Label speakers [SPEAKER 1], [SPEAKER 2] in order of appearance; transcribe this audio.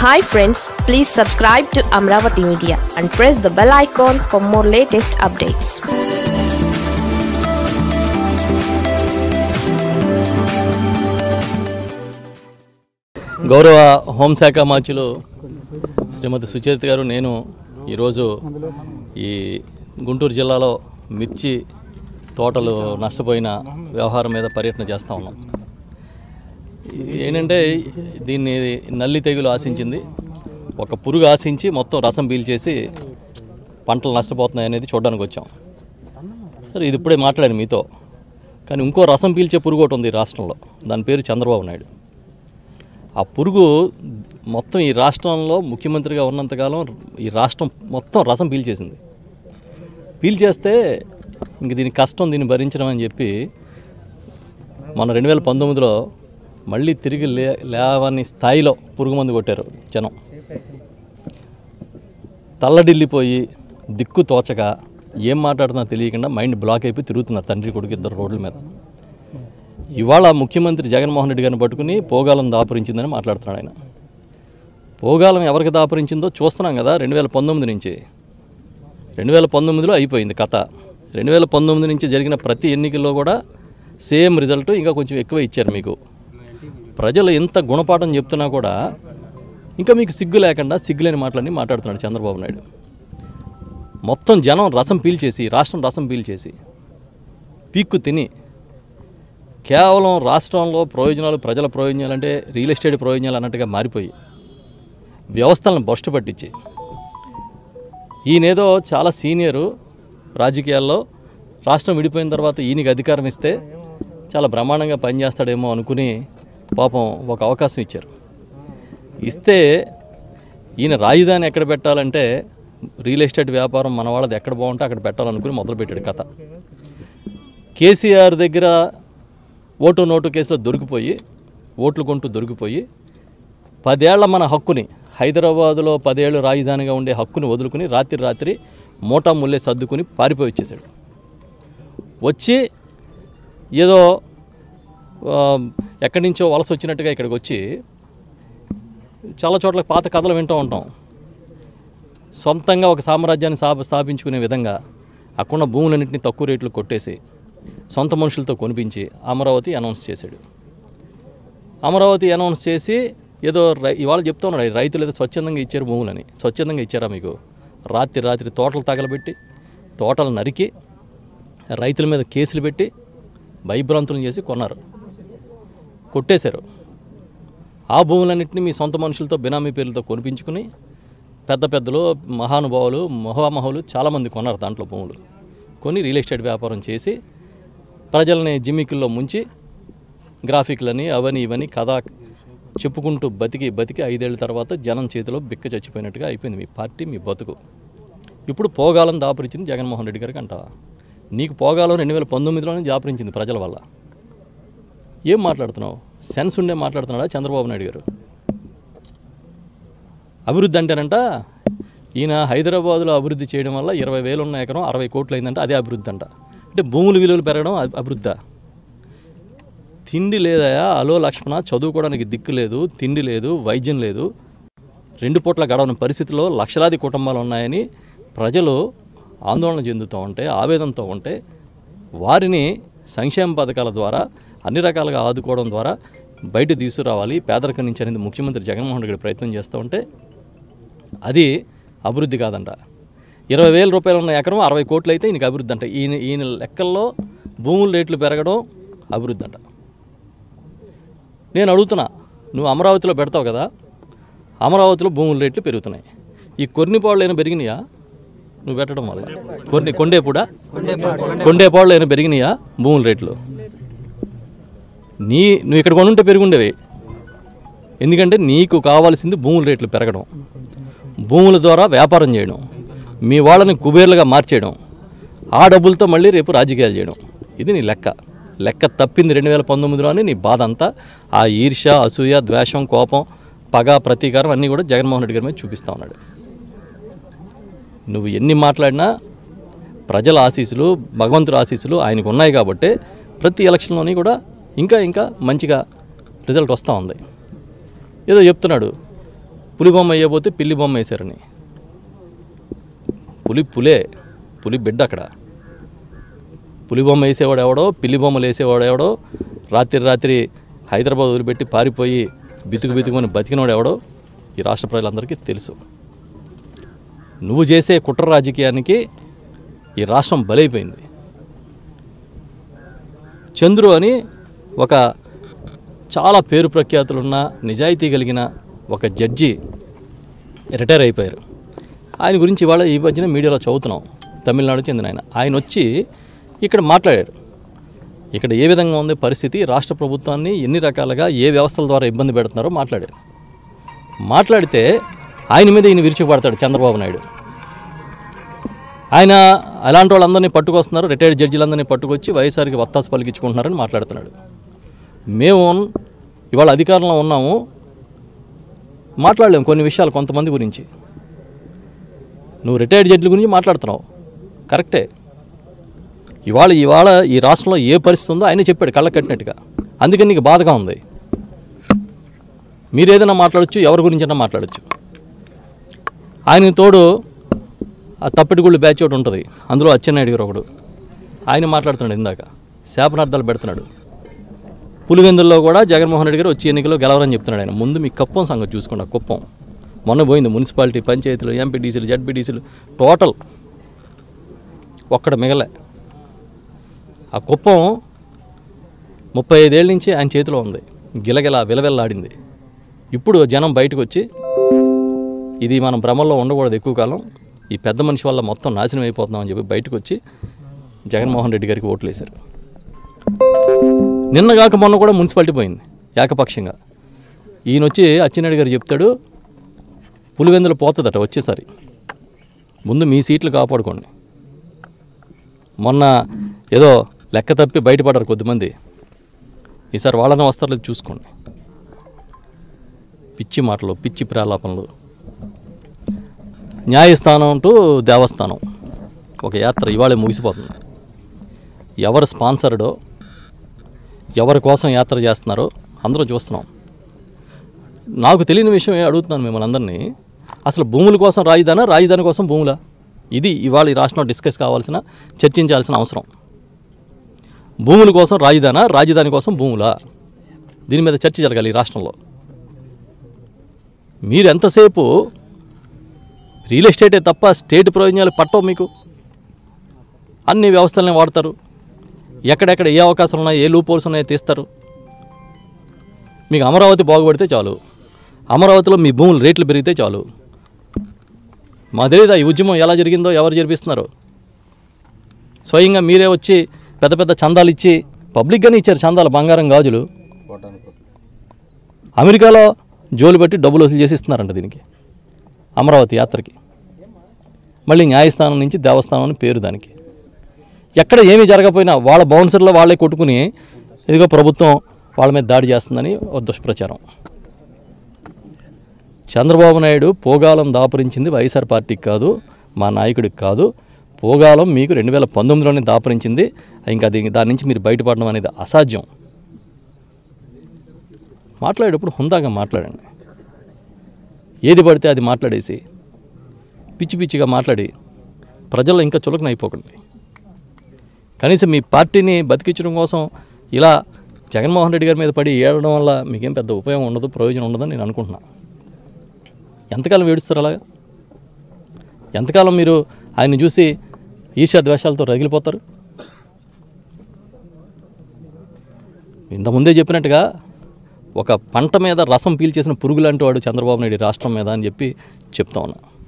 [SPEAKER 1] hi friends please subscribe to Amaravati media and press the bell icon for more latest updates
[SPEAKER 2] గౌరవ హోంశాఖ మార్చులు శ్రీమతి సుచరిత గారు నేను ఈరోజు ఈ గుంటూరు జిల్లాలో మిర్చి తోటలు నష్టపోయిన వ్యవహారం మీద పర్యటన చేస్తూ ఉన్నాం ఏంటంటే దీన్ని నల్లి తెగులు ఆశించింది ఒక పురుగు ఆశించి మొత్తం రసం పీల్చేసి పంటలు నష్టపోతున్నాయి అనేది చూడడానికి వచ్చాం సరే ఇది ఇప్పుడే మాట్లాడాను మీతో కానీ ఇంకో రసం పీల్చే పురుగు ఒకటి ఉంది ఈ రాష్ట్రంలో దాని పేరు చంద్రబాబు నాయుడు ఆ పురుగు మొత్తం ఈ రాష్ట్రంలో ముఖ్యమంత్రిగా ఉన్నంతకాలం ఈ రాష్ట్రం మొత్తం రసం పీల్చేసింది పీల్చేస్తే ఇంక దీని కష్టం దీన్ని భరించడం అని చెప్పి మన రెండు వేల పంతొమ్మిదిలో మళ్ళీ తిరిగి లే లేవని స్థాయిలో పురుగు మందు కొట్టారు జనం తల్లడిల్లిపోయి దిక్కు తోచక ఏం మాట్లాడుతున్నా తెలియకుండా మైండ్ బ్లాక్ అయిపోయి తిరుగుతున్నారు తండ్రి కొడుకు ఇద్దరు రోడ్ల మీద ఇవాళ ముఖ్యమంత్రి జగన్మోహన్ రెడ్డి గారిని పట్టుకుని పోగాలం దాపురించిందని మాట్లాడుతున్నాడు ఆయన పోగాలం ఎవరికి దాపురించిందో చూస్తున్నాం కదా రెండు వేల పంతొమ్మిది నుంచి రెండు వేల పంతొమ్మిదిలో అయిపోయింది కథ రెండు వేల పంతొమ్మిది నుంచి జరిగిన ప్రతి ఎన్నికల్లో కూడా సేమ్ రిజల్ట్ ఇంకా కొంచెం ఎక్కువ ఇచ్చారు మీకు ప్రజలు ఎంత గుణపాఠం చెప్తున్నా కూడా ఇంకా మీకు సిగ్గు లేకుండా సిగ్గులేని మాటలన్నీ మాట్లాడుతున్నాడు చంద్రబాబు నాయుడు మొత్తం జనం రసం పీల్చేసి రాష్ట్రం రసం పీల్చేసి పీక్కు తిని కేవలం రాష్ట్రంలో ప్రయోజనాలు ప్రజల ప్రయోజనాలు అంటే రియల్ ఎస్టేట్ ప్రయోజనాలు అన్నట్టుగా మారిపోయి వ్యవస్థలను బొష్టు పట్టించి ఈయనేదో చాలా సీనియరు రాజకీయాల్లో రాష్ట్రం విడిపోయిన తర్వాత ఈయనకి అధికారం ఇస్తే చాలా బ్రహ్మాండంగా పనిచేస్తాడేమో అనుకుని పాపం ఒక అవకాశం ఇచ్చారు ఇస్తే ఈయన రాజధాని ఎక్కడ పెట్టాలంటే రియల్ ఎస్టేట్ వ్యాపారం మన వాళ్ళది ఎక్కడ బాగుంటే అక్కడ పెట్టాలనుకుని మొదలుపెట్టాడు కథ కేసీఆర్ దగ్గర ఓటు నోటు కేసులో దొరికిపోయి ఓట్లు కొంటూ దొరికిపోయి పదేళ్ల మన హక్కుని హైదరాబాదులో పదేళ్ళు రాజధానిగా ఉండే హక్కుని వదులుకుని రాత్రి రాత్రి మోటా ముల్లే సర్దుకుని పారిపోయి వచ్చేసాడు వచ్చి ఏదో ఆ, ఎక్కడి నుంచో వలస వచ్చినట్టుగా ఇక్కడికి వచ్చి చాలా చోట్ల పాత కథలు వింటూ ఉంటాం సొంతంగా ఒక సామ్రాజ్యాన్ని స్థాప స్థాపించుకునే విధంగా అక్కడున్న భూములన్నింటినీ తక్కువ రేట్లు కొట్టేసి సొంత మనుషులతో కొనిపించి అమరావతి అనౌన్స్ చేశాడు అమరావతి అనౌన్స్ చేసి ఏదో రై ఇవాళ చెప్తా ఉన్నాడు రైతులు ఏదో స్వచ్ఛందంగా ఇచ్చారు భూములని స్వచ్ఛందంగా ఇచ్చారా మీకు రాత్రి రాత్రి తోటలు తగలబెట్టి తోటలు నరికి రైతుల మీద కేసులు పెట్టి భయభ్రాంతులను చేసి కొన్నారు కొట్టేశారు ఆ భూములన్నింటినీ మీ సొంత మనుషులతో బినామీ పేర్లతో కొనిపించుకుని పెద్ద పెద్దలు మహానుభావులు మహామహులు చాలామంది కొన్నారు దాంట్లో భూములు కొని రియల్ ఎస్టేట్ వ్యాపారం చేసి ప్రజల్ని జిమ్మికుల్లో ముంచి గ్రాఫిక్లని అవని ఇవని కథ చెప్పుకుంటూ బతికి బతికి ఐదేళ్ల తర్వాత జనం చేతిలో బిక్క చచ్చిపోయినట్టుగా అయిపోయింది మీ పార్టీ మీ బతుకు ఇప్పుడు పోగాలం దాపురించింది జగన్మోహన్ రెడ్డి గారికి అంటావా నీకు పోగాలం రెండు వేల పంతొమ్మిదిలోనే దాపురించింది ప్రజల వల్ల ఏం మాట్లాడుతున్నావు సెన్స్ ఉండే మాట్లాడుతున్నాడా చంద్రబాబు నాయుడు గారు అభివృద్ధి అంటేనంట ఈయన హైదరాబాదులో అభివృద్ధి చేయడం వల్ల ఇరవై వేలు ఉన్న ఎకరం అరవై కోట్లు అయిందంట అదే అభివృద్ధి అంట అంటే భూముల విలువలు పెరగడం అభి- అభివృద్ధా తిండి లేదయా అలో లక్ష్మణ చదువుకోవడానికి దిక్కు లేదు తిండి లేదు వైద్యం లేదు రెండు పూట్ల గడవని పరిస్థితిలో లక్షలాది కుటుంబాలు ఉన్నాయని ప్రజలు ఆందోళన చెందుతూ ఉంటే ఆవేదనతో ఉంటే వారిని సంక్షేమ పథకాల ద్వారా అన్ని రకాలుగా ఆదుకోవడం ద్వారా బయట తీసుకురావాలి పేదరికం నుంచి అనేది ముఖ్యమంత్రి జగన్మోహన్ రెడ్డి గారు ప్రయత్నం చేస్తూ ఉంటే అది అభివృద్ధి కాదంట ఇరవై వేల రూపాయలు ఉన్న ఎకరం అరవై కోట్లు అయితే ఈయనకి అభివృద్ధి అంట ఈయన ఈయన లెక్కల్లో భూముల రేట్లు పెరగడం అభివృద్ధి అంట నేను అడుగుతున్నా నువ్వు అమరావతిలో పెడతావు కదా అమరావతిలో భూముల రేట్లు పెరుగుతున్నాయి ఈ కొన్నిపాళ్ళు అయినా పెరిగినాయా నువ్వు పెట్టడం వల్ల కొన్ని కొండేపుడా కొండేపాళ్ళు అయినా పెరిగినాయా భూముల రేట్లు నీ నువ్వు ఇక్కడ కొనుంటే పెరుగుండేవి ఎందుకంటే నీకు కావాల్సింది భూముల రేట్లు పెరగడం భూముల ద్వారా వ్యాపారం చేయడం మీ వాళ్ళని కుబేర్లుగా మార్చేయడం ఆ డబ్బులతో మళ్ళీ రేపు రాజకీయాలు చేయడం ఇది నీ లెక్క లెక్క తప్పింది రెండు వేల పంతొమ్మిదిలోనే నీ బాధ అంతా ఆ ఈర్ష్య అసూయ ద్వేషం కోపం పగ ప్రతీకారం అన్నీ కూడా జగన్మోహన్ రెడ్డి గారి మీద చూపిస్తూ ఉన్నాడు నువ్వు ఎన్ని మాట్లాడినా ప్రజల ఆశీస్సులు భగవంతుడి ఆశీస్సులు ఆయనకు ఉన్నాయి కాబట్టి ప్రతి ఎలక్షన్లోని కూడా ఇంకా ఇంకా మంచిగా రిజల్ట్ వస్తూ ఉంది ఏదో చెప్తున్నాడు పులి బొమ్మ వేయబోతే పిల్లి బొమ్మ వేశారని పులి పులే పులి బిడ్డ అక్కడ పులి బొమ్మ వేసేవాడు ఎవడో పిల్లి బొమ్మలు వేసేవాడు ఎవడో రాత్రి రాత్రి హైదరాబాద్ వదిలిపెట్టి పారిపోయి బితుకు బితుకుమని బతికినవాడు ఎవడో ఈ రాష్ట్ర ప్రజలందరికీ తెలుసు నువ్వు చేసే కుట్ర రాజకీయానికి ఈ రాష్ట్రం బలైపోయింది చంద్రు అని ఒక చాలా పేరు ప్రఖ్యాతులున్న నిజాయితీ కలిగిన ఒక జడ్జి రిటైర్ అయిపోయారు ఆయన గురించి ఇవాళ ఈ మధ్యన మీడియాలో చదువుతున్నాం తమిళనాడు చెందిన ఆయన ఆయన వచ్చి ఇక్కడ మాట్లాడారు ఇక్కడ ఏ విధంగా ఉంది పరిస్థితి రాష్ట్ర ప్రభుత్వాన్ని ఎన్ని రకాలుగా ఏ వ్యవస్థల ద్వారా ఇబ్బంది పెడుతున్నారో మాట్లాడారు మాట్లాడితే ఆయన మీద ఈయన విరుచుకుపడతాడు చంద్రబాబు నాయుడు ఆయన అలాంటి వాళ్ళందరినీ పట్టుకొస్తున్నారు రిటైర్డ్ జడ్జిలందరినీ పట్టుకొచ్చి వైఎస్ఆర్కి వత్తాసు పలికించుకుంటున్నారని మాట్లాడుతున్నాడు మేము ఇవాళ అధికారంలో ఉన్నాము మాట్లాడలేము కొన్ని విషయాలు కొంతమంది గురించి నువ్వు రిటైర్డ్ జడ్జిల గురించి మాట్లాడుతున్నావు కరెక్టే ఇవాళ ఇవాళ ఈ రాష్ట్రంలో ఏ పరిస్థితి ఉందో ఆయన చెప్పాడు కళ్ళ కట్టినట్టుగా అందుకని నీకు బాధగా ఉంది మీరు ఏదైనా మాట్లాడచ్చు ఎవరి గురించైనా మాట్లాడచ్చు ఆయన తోడు ఆ తప్పిటిగుళ్ళు బ్యాచ్ ఒకటి ఉంటుంది అందులో అచ్చెన్నాయుడు గారు ఒకడు ఆయన మాట్లాడుతున్నాడు ఇందాక శాపనార్థాలు పెడుతున్నాడు పులివెందుల్లో కూడా జగన్మోహన్ రెడ్డి గారు వచ్చి ఎన్నికల్లో గెలవరని చెప్తున్నాడు ఆయన ముందు మీ కుప్పం సంగతి చూసుకోండి ఆ కుప్పం మొన్న పోయింది మున్సిపాలిటీ పంచాయతీలు ఎంపీటీసీలు జడ్పీటీసీలు టోటల్ ఒక్కడ మిగలే ఆ కుప్పం ముప్పై ఐదేళ్ళ నుంచి ఆయన చేతిలో ఉంది గిలగిల విలవిల్లాడింది ఇప్పుడు జనం బయటకు వచ్చి ఇది మనం భ్రమల్లో ఉండకూడదు ఎక్కువ కాలం ఈ పెద్ద మనిషి వల్ల మొత్తం నాశనం అయిపోతున్నామని చెప్పి బయటకు వచ్చి జగన్మోహన్ రెడ్డి గారికి ఓట్లు వేశారు నిన్న కాక మొన్న కూడా మున్సిపాలిటీ పోయింది ఏకపక్షంగా ఈయన వచ్చి అచ్చెన్నాయుడు గారు చెప్తాడు పులివెందులు పోతుందట వచ్చేసారి ముందు మీ సీట్లు కాపాడుకోండి మొన్న ఏదో లెక్క తప్పి బయటపడ్డారు కొద్దిమంది ఈసారి వాళ్ళని వస్తారు చూసుకోండి పిచ్చి మాటలు పిచ్చి ప్రాలాపనలు న్యాయస్థానం టు దేవస్థానం ఒక యాత్ర ఇవాళే ముగిసిపోతుంది ఎవరు స్పాన్సర్డో ఎవరి కోసం యాత్ర చేస్తున్నారో అందరూ చూస్తున్నాం నాకు తెలియని విషయం ఏ అడుగుతున్నాను మిమ్మల్ని అందరినీ అసలు భూముల కోసం రాజధాని రాజధాని కోసం భూములా ఇది ఇవాళ ఈ రాష్ట్రంలో డిస్కస్ కావాల్సిన చర్చించాల్సిన అవసరం భూముల కోసం రాజధాని రాజధాని కోసం భూములా దీని మీద చర్చ జరగాలి ఈ రాష్ట్రంలో మీరు ఎంతసేపు రియల్ ఎస్టేటే తప్ప స్టేట్ ప్రయోజనాలు పట్టవు మీకు అన్ని వ్యవస్థలనే వాడతారు ఎక్కడెక్కడ ఏ అవకాశాలు ఉన్నాయో ఏ లూపోల్స్ ఉన్నాయో తీస్తారు మీకు అమరావతి బాగుపడితే చాలు అమరావతిలో మీ భూములు రేట్లు పెరిగితే చాలు మా తెలియదా ఈ ఉద్యమం ఎలా జరిగిందో ఎవరు జరిపిస్తున్నారో స్వయంగా మీరే వచ్చి పెద్ద పెద్ద చందాలు ఇచ్చి పబ్లిక్గానే ఇచ్చారు చందాలు బంగారం గాజులు అమెరికాలో జోలు పెట్టి డబ్బులు వసూలు చేసి ఇస్తున్నారంట దీనికి అమరావతి యాత్రకి మళ్ళీ న్యాయస్థానం నుంచి దేవస్థానం అని పేరు దానికి ఎక్కడ ఏమీ జరగకపోయినా వాళ్ళ బౌన్సర్లో వాళ్ళే కొట్టుకుని ఇదిగో ప్రభుత్వం వాళ్ళ మీద దాడి చేస్తుందని ఒక దుష్ప్రచారం చంద్రబాబు నాయుడు పోగాలం దాపరించింది వైఎస్ఆర్ పార్టీకి కాదు మా నాయకుడికి కాదు పోగాలం మీకు రెండు వేల పంతొమ్మిదిలోనే దాపరించింది ఇంకా అది దాని నుంచి మీరు బయటపడడం అనేది అసాధ్యం మాట్లాడేటప్పుడు హుందాగా మాట్లాడండి ఏది పడితే అది మాట్లాడేసి పిచ్చి పిచ్చిగా మాట్లాడి ప్రజల్లో ఇంకా చులకన అయిపోకండి కనీసం మీ పార్టీని బతికించడం కోసం ఇలా జగన్మోహన్ రెడ్డి గారి మీద పడి ఏడడం వల్ల మీకేం పెద్ద ఉపయోగం ఉండదు ప్రయోజనం ఉండదని నేను అనుకుంటున్నా ఎంతకాలం ఏడుస్తారు అలాగా ఎంతకాలం మీరు ఆయన చూసి ఈర్ష్యా ద్వేషాలతో రగిలిపోతారు ఇంతకుముందే చెప్పినట్టుగా ఒక పంట మీద రసం పీల్చేసిన పురుగు లాంటి వాడు చంద్రబాబు నాయుడు ఈ రాష్ట్రం మీద అని చెప్పి చెప్తా ఉన్నా